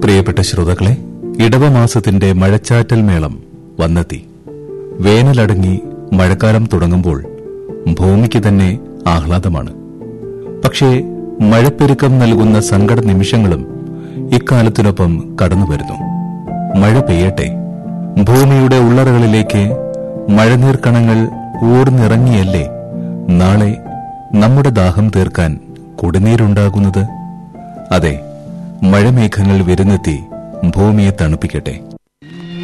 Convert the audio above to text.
പ്രിയപ്പെട്ട ശ്രോതാക്കളെ ഇടവമാസത്തിന്റെ മഴച്ചാറ്റൽ മേളം വന്നെത്തി വേനലടങ്ങി മഴക്കാലം തുടങ്ങുമ്പോൾ ഭൂമിക്ക് തന്നെ ആഹ്ലാദമാണ് പക്ഷേ മഴപ്പെരുക്കം നൽകുന്ന സങ്കട നിമിഷങ്ങളും ഇക്കാലത്തിനൊപ്പം കടന്നുവരുന്നു മഴ പെയ്യട്ടെ ഭൂമിയുടെ ഉള്ളറകളിലേക്ക് മഴനീർക്കണങ്ങൾ ഊർന്നിറങ്ങിയല്ലേ നാളെ നമ്മുടെ ദാഹം തീർക്കാൻ കുടിനീരുണ്ടാകുന്നത് അതെ മഴമേഘങ്ങൾ വിരുന്നെത്തി ഭൂമിയെ തണുപ്പിക്കട്ടെ